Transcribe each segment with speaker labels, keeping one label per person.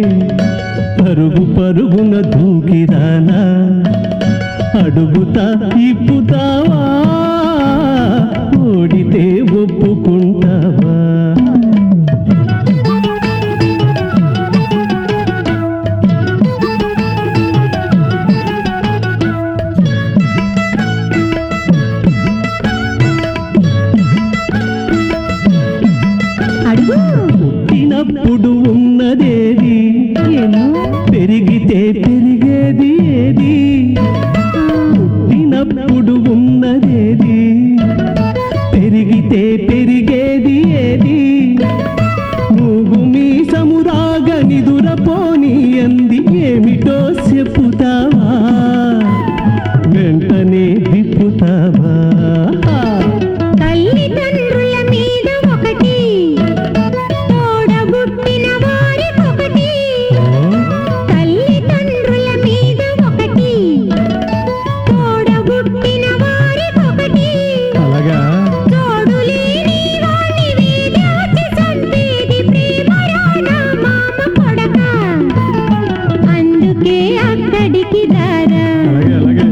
Speaker 1: పరుగు పరుగున దూకిరానా అడుగుతా ఇప్పుతావా ఓడితే ఒప్పుకుంటావా
Speaker 2: అడుగు
Speaker 1: పుట్టినప్పుడు ఉన్నదేది
Speaker 2: ఏమో
Speaker 1: పెరిగితే పెరిగేది ఏది పుట్టినప్పుడు ఉన్నదేది పెరిగితే పెరిగేది ఏది నువ్వు మీ సముదాగ నిదురపోని అంది ఏమిటో చెప్పుతావా వెంటనే విప్పుతావా
Speaker 2: తల్లిదండ్రుల మీద ఒకటి తోడబుట్టిన వారికొకటి తల్లిదండ్రుల మీద ఒకటి తోడబుట్టిన వారికొకటి
Speaker 1: అలాగా
Speaker 2: తోడు లేని వాణ్ణి వేదాచి చంపేది ప్రేమరానా మామ కొడక అందుకే అక్కడికి దారా
Speaker 1: అలాగే అలాగే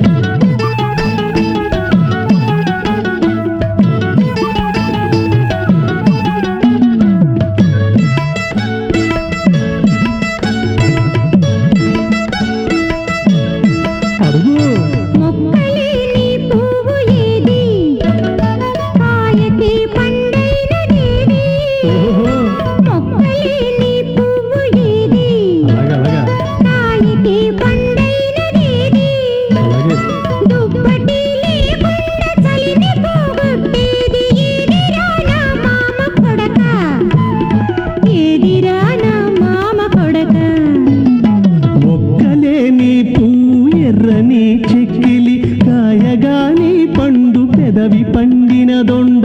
Speaker 1: అడుగు
Speaker 2: మొక్కలేని పువ్వు ఏది కాయకి పండైనదేది
Speaker 1: ఓహో
Speaker 2: మొక్కలేని పువ్వు ఏది
Speaker 1: అలాగా అలాగా
Speaker 2: కాయకి పండైనదేది
Speaker 1: అలాగే
Speaker 2: దుప్పటి లేకుండా చలిని పోగొట్టేది ఏదిరా నా మామ కొడక ఏదిరా నా మామ కొడక
Speaker 1: మొక్కలేని పువ్వు ఎర్రని చెక్కిలి కాయగాని పండు పెదవి పండిన దొండ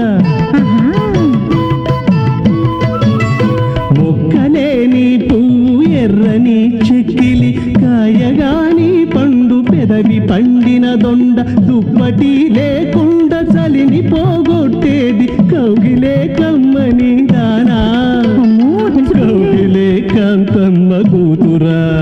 Speaker 1: మొక్కలేని పువ్వు ఎర్రని చెక్కిలి కాయగాని పండు పెదవి పండిన దొండ దుప్పటి లేకుండా చలిని పోగొట్టేది కౌగిలే కమ్మని దానా
Speaker 2: అమ్మో, తెలుసు.
Speaker 1: కౌగిలే కాంతమ్మ కూతురా